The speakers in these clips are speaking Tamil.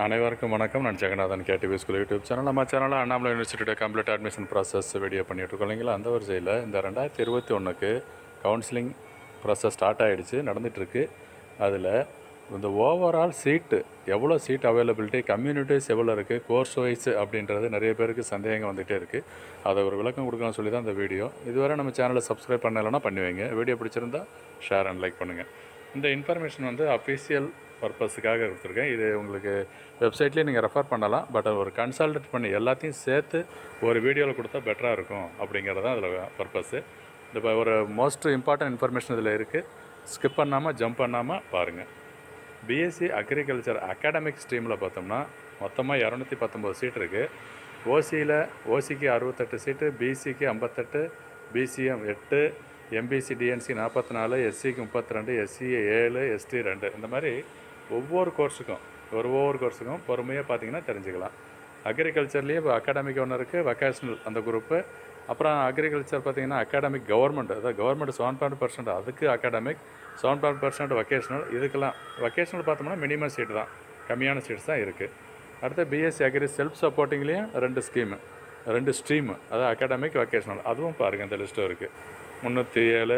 அனைவருக்கும் வணக்கம் நான் Jeganathan KTV school YouTube channel நம்ம சேனலில் அண்ணாமலை யூனிவர்சிட்டியோட கம்ப்ளீட் அட்மிஷன் ப்ராசஸ் வீடியோ பண்ணிட்டு இருக்கோம் இல்லைங்களா அந்த வரிசையில் இந்த ரெண்டாயிரத்தி இருபத்தி ஒன்றுக்கு கவுன்சிலிங் ப்ராசஸ் ஸ்டார்ட் ஆகிடுச்சு நடந்துகிட்ருக்கு அதில் இந்த ஓவரால் சீட்டு எவ்வளோ சீட் அவைலபிலிட்டி கம்யூனிட்டிஸ் எவ்வளோ இருக்குது கோர்ஸ் வைஸ் அப்படின்றது நிறைய பேருக்கு சந்தேகம் வந்துகிட்டே இருக்குது அதை ஒரு விளக்கம் கொடுக்கணும்னு சொல்லி தான் இந்த வீடியோ இதுவரை நம்ம சேனலை சப்ஸ்கிரைப் பண்ணலைன்னா பண்ணுவீங்க வீடியோ பிடிச்சிருந்தா ஷேர் அண்ட் லைக் பண்ணுங்கள் இந்த இன்ஃபர்மேஷன் வந்து அஃபிஷியல் பர்பஸுக்காக கொடுத்துருக்கேன் இது உங்களுக்கு வெப்சைட்லேயே நீங்கள் ரெஃபர் பண்ணலாம் பட் ஒரு கன்சல்ட் பண்ணி எல்லாத்தையும் சேர்த்து ஒரு வீடியோவில் கொடுத்தா பெட்டராக இருக்கும் அப்படிங்கிறது தான் அதில் பர்பஸ்ஸு இந்த இப்போ ஒரு மோஸ்ட் இம்பார்ட்டன்ட் இன்ஃபர்மேஷன் இதில் இருக்குது ஸ்கிப் பண்ணாமல் ஜம்ப் பண்ணாமல் பாருங்கள் பிஎஸ்சி அக்ரிகல்ச்சர் அகாடமிக் ஸ்ட்ரீமில் பார்த்தோம்னா மொத்தமாக இரநூத்தி பத்தொம்போது சீட் இருக்குது ஓசியில் ஓசிக்கு அறுபத்தெட்டு சீட்டு பிசிக்கு ஐம்பத்தெட்டு பிசிஎம் எட்டு எம்பிசி டிஎன்சி நாற்பத்தி நாலு எஸ்சிக்கு முப்பத்தி ரெண்டு எஸ்சி ஏழு எஸ்டி ரெண்டு இந்த மாதிரி ஒவ்வொரு கோர்ஸுக்கும் ஒரு ஒவ்வொரு கோர்ஸுக்கும் பொறுமையாக பார்த்தீங்கன்னா தெரிஞ்சுக்கலாம் அக்ரிகல்ச்சர்லேயே இப்போ அகாடமிக் ஒன்று இருக்குது வொகேஷ்னல் அந்த குரூப்பு அப்புறம் அக்ரிகல்ச்சர் பார்த்தீங்கன்னா அகாடமிக் கவர்மெண்ட் அதாவது கவர்மெண்ட் செவன் பாயிண்ட் பர்சன்ட் அதுக்கு academic seven point percent vocational இதுக்கெல்லாம் வொகேஷ்னல் பார்த்தோம்னா மினிமம் சீட் தான் கம்மியான சீட்ஸ் தான் இருக்குது அடுத்து பிஎஸ்சி அக்ரி செல்ஃப் சப்போர்ட்டிங்லேயும் ரெண்டு ஸ்கீமு ரெண்டு ஸ்ட்ரீமு அதாவது அகாடமிக் வொகேஷ்னல் அதுவும் பாருங்கள் இந்த லிஸ்ட்டும் இருக்குது முந்நூற்றி ஏழு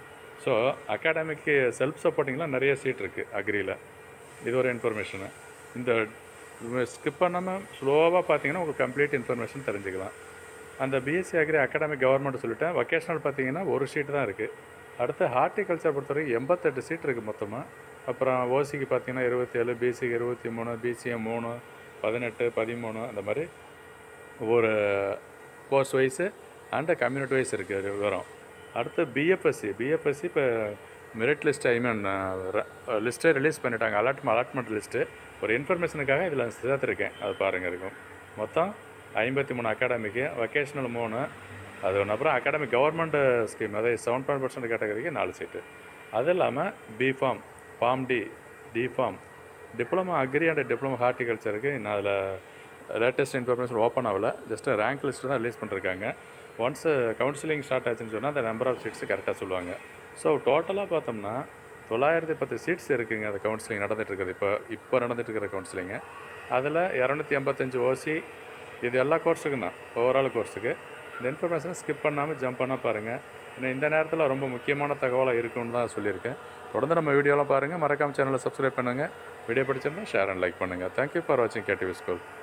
ஸோ அகாடமிக்கு செல்ஃப் சப்போர்ட்டிங்லாம் நிறைய சீட் இருக்குது அக்ரியில் இது ஒரு இன்ஃபர்மேஷனு இந்த ஸ்கிப் பண்ணாமல் ஸ்லோவாக பார்த்தீங்கன்னா உங்களுக்கு கம்ப்ளீட் இன்ஃபர்மேஷன் தெரிஞ்சுக்கலாம் அந்த பிஎஸ்சி அக்ரி அகாடமிக் கவர்மெண்ட் சொல்லிட்டேன் வொகேஷனல் பார்த்தீங்கன்னா ஒரு சீட்டு தான் இருக்குது அடுத்து ஹார்டிகல்ச்சர் பொறுத்தவரைக்கும் எண்பத்தெட்டு சீட் இருக்குது மொத்தமாக அப்புறம் ஓசிக்கு பார்த்தீங்கன்னா இருபத்தி ஏழு பிசிக்கு இருபத்தி மூணு பிசிஎம் மூணு பதினெட்டு பதிமூணு அந்த மாதிரி ஒவ்வொரு course wise and community wise இருக்குது விவரம் அடுத்து பிஎஃப்எஸ்சி பிஎஃப்எஸ்சி இப்போ மெரிட் லிஸ்ட் ஐ மீன் லிஸ்ட்டை ரிலீஸ் பண்ணிட்டாங்க அலாட் அலாட்மெண்ட் லிஸ்ட்டு ஒரு இன்ஃபர்மேஷனுக்காக இதில் சேர்த்துருக்கேன் அது பாருங்கள் இருக்கும் மொத்தம் ஐம்பத்தி மூணு அகாடமிக்கு வொகேஷ்னல் மூணு அது ஒன்று அப்புறம் அகாடமிக் கவர்மெண்ட் ஸ்கீம் அதாவது செவன் பாயிண்ட் பர்சன்ட் கேட்டகரிக்கு நாலு சீட்டு அது இல்லாமல் B Pharm pharm D D Pharm diploma agri and diploma ஹார்டிகல்ச்சருக்கு இன்னும் அதில் லேட்டஸ்ட் இன்ஃபர்மேஷன் ஓப்பன் ஆகல ஜஸ்ட் ரேங்க் லிஸ்ட்டு தான் ரிலீஸ் பண்ணிருக்காங்க ஒன்ஸ் கவுன்சிலிங் ஸ்டார்ட் ஆச்சுன்னு சொன்னால் அந்த நம்பர் ஆஃப் சீட்ஸ் கரெக்டாக சொல்லுவாங்க ஸோ டோட்டலாக பார்த்தோம்னா தொள்ளாயிரத்தி பத்து சீட்ஸ் இருக்குங்க அந்த கவுன்சிலிங் நடந்துட்டு இருக்குது இப்போ இப்போ நடந்துட்டு இருக்கிற கவுன்சிலிங்கு அதில் இரநூத்தி எண்பத்தஞ்சு ஓசி இது எல்லா கோர்ஸுக்கும் தான் ஓவரால் கோர்ஸுக்கு இந்த இன்ஃபர்மேஷனை ஸ்கிப் பண்ணாமல் ஜம்ப் பண்ணால் பாருங்கள் ஏன்னா இந்த நேரத்தில் ரொம்ப முக்கியமான தகவலாக இருக்குன்னு தான் சொல்லியிருக்கேன் தொடர்ந்து நம்ம வீடியோலாம் பாருங்கள் மறக்காம சேனலை சப்ஸ்கிரைப் பண்ணுங்கள் வீடியோ பிடிச்சிருந்தா ஷேர் அண்ட் லைக் பண்ணுங்கள் தேங்க்யூ ஃபார் வாட்சிங் கேடிவி ஸ்கூல்